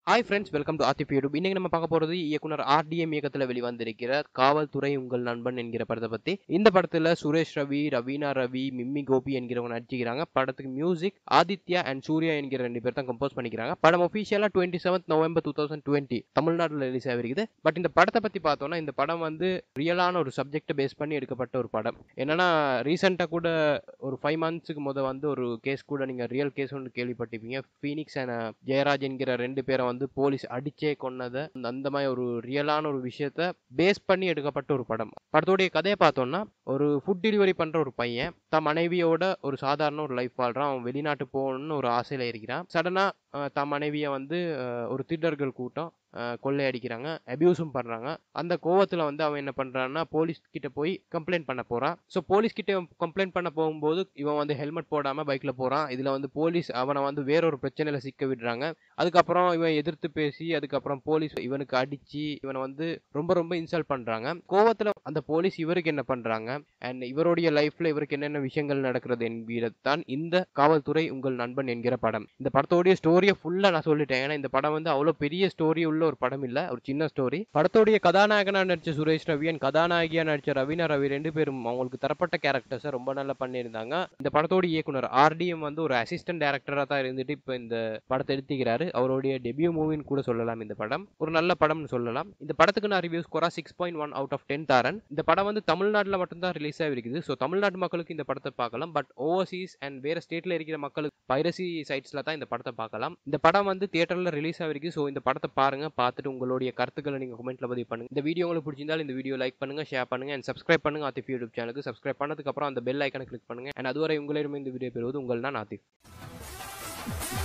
hi friends welcome to Aathif YouTube இன்னைக்கு நம்ம பார்க்க போறது இயக்குனர் ஆர்டிஎம் இயக்கத்தில் வெளிவந்திருக்கிற காவல்துறை உங்கள் நண்பன் என்கிற படத்தை பத்தி இந்த படத்துல சுரேஷ் ரவி ரவீனா ரவி மிம்மி கோபி என்கிறவங்க நடிச்சுக்கிறாங்க படத்துக்கு மியூசிக் ஆதித்யா அண்ட் சூர்யா என்கிற ரெண்டு பேர் தான் கம்போஸ் பண்ணிக்கிறாங்க படம் ஒஃபிஷியலா twenty seventh November two thousand twenty தமிழ்நாட்டில் ரிலீஸ் ஆகிருக்குது பட் இந்த படத்தை பத்தி பார்த்தோம்னா இந்த படம் வந்து ரியலான ஒரு சப்ஜெக்டை பேஸ் பண்ணி எடுக்கப்பட்ட ஒரு படம் என்னன்னா ரீசெண்டாக கூட ஒரு ஃபைவ் மந்த்ஸுக்கு முத வந்து ஒரு கேஸ் கூட நீங்க ரியல் கேஸ் ஒன்று கேள்விப்பட்டிருப்பீங்க ஃபீனிக்ஸ் அண்ட் ஜெயராஜ் என்கிற ரெண்டு பேரை வந்து போலீஸ் அடிச்சே கொன்னதை அந்த- அந்த மாதிரி ஒரு ரியலான ஒரு விஷயத்த பேஸ் பண்ணி எடுக்கப்பட்ட ஒரு படம் படத்தோடைய கதையை பார்த்தோம்னா ஒரு ஃபுட் டெலிவரி பண்ற ஒரு பையன் தன் மனைவியோட ஒரு சாதாரண ஒரு லைஃப் வாழ்றான் அவன் வெளிநாட்டு போகணும்னு ஒரு ஆசையில இருக்கிறான் சடனா தன் மனைவியை வந்து அஹ், ஒரு திருடர்கள் கூட்டம் அஹ், கொள்ளையடிக்கிறாங்க அபியூஸும் பண்றாங்க அந்த கோவத்துல வந்து அவன் என்ன பண்றான்னா போலீஸ் கிட்ட போய் கம்ப்ளைண்ட் பண்ண போறான் ஸோ போலீஸ் கிட்ட கம்ப்ளைண்ட் பண்ண போகும்போது இவன் வந்து ஹெல்மெட் போடாம பைக்ல போறான் இதுல வந்து போலீஸ் அவனை வந்து வேறொரு பிரச்சனையில சிக்க விடுறாங்க அதுக்கப்புறம் இவன் எதிர்த்து பேசி அதுக்கப்புறம் போலீஸ் இவனுக்கு அடிச்சு இவனை வந்து ரொம்ப ரொம்ப இன்சல்ட் பண்றாங்க கோவத்துல அந்த போலீஸ் இவருக்கு என்ன பண்றாங்க அண்ட் இவருடைய லைஃப்ல இவருக்கு என்னென்ன விஷயங்கள் நடக்கிறது என்கிறதான் இந்த காவல்துறை உங்கள் நண்பன் என்கிற படம் இந்த படத்தோடைய ஸ்டோரியை ஃபுல்லா நான் சொல்லிட்டேன் ஏன்னா இந்த படம் வந்து அவ்வளவு பெரிய ஸ்டோரி உள்ள ஒரு படம் இல்ல ஒரு சின்ன ஸ்டோரி படத்தோடைய கதாநாயகனா நடிச்ச சுரேஷ் ரவி அண்ட் கதாநாயகியா நடிச்ச ரவீனா ரவி ரெண்டு பேரும் அவங்களுக்கு தரப்பட்ட கேரக்டர்ஸை ரொம்ப நல்லா பண்ணியிருந்தாங்க இந்த படத்தோட இயக்குனர் ஆர்டிஎம் வந்து ஒரு அசிஸ்டன்ட் டேரக்டரா தான் இருந்துட்டு இப்போ இந்த படத்தை எடுத்துக்கிறாரு அவருடைய டெபியூ மூவின்னு கூட சொல்லலாம் இந்த படம் ஒரு நல்ல படம்னு சொல்லலாம் இந்த படத்துக்கு நான் ரிவ்யூ ஸ்கோரா six point one out of ten தரேன் இந்த படம் வந்து தமிழ்நாட்டில் மட்டும்தான் ரிலீஸ் ஆகிருக்குது ஸோ தமிழ்நாட்டு மக்களுக்கு இந்த படத்தை பார்க்கலாம் பட் ஓவர்சீஸ் அண்ட் வேற ஸ்டேட்ல இருக்கிற மக்களுக்கு பைரசி சைட்ஸ்ல தான் இந்த படத்தை பார்க்கலாம் இந்த படம் வந்து தியேட்டர்ல ரிலீஸ் ஆகிருக்கு ஸோ இந்த படத்தை பாருங்க பார்த்துட்டு உங்களுடைய கருத்துக்களை நீங்க கமெண்ட்ல பதிவு பண்ணுங்க இந்த வீடியோ உங்களுக்கு பிடிச்சிருந்தால் இந்த வீடியோ லைக் பண்ணுங்க ஷேர் பண்ணுங்க அண்ட் சப்ஸ்கிரைப் பண்ணுங்க ஆத்திஃப் யூடியூப் சேனலுக்கு சப்ஸ்கிரைப் பண்ணதுக்கு அப்புறம் அந்த பெல் ஐக்கனை கிளிக் பண்ணுங்க அண்ட் அதுவரை உங்களிடமே இந்த வீடியோ பெறுவது உங்கள் நான் ஆத்திஃப்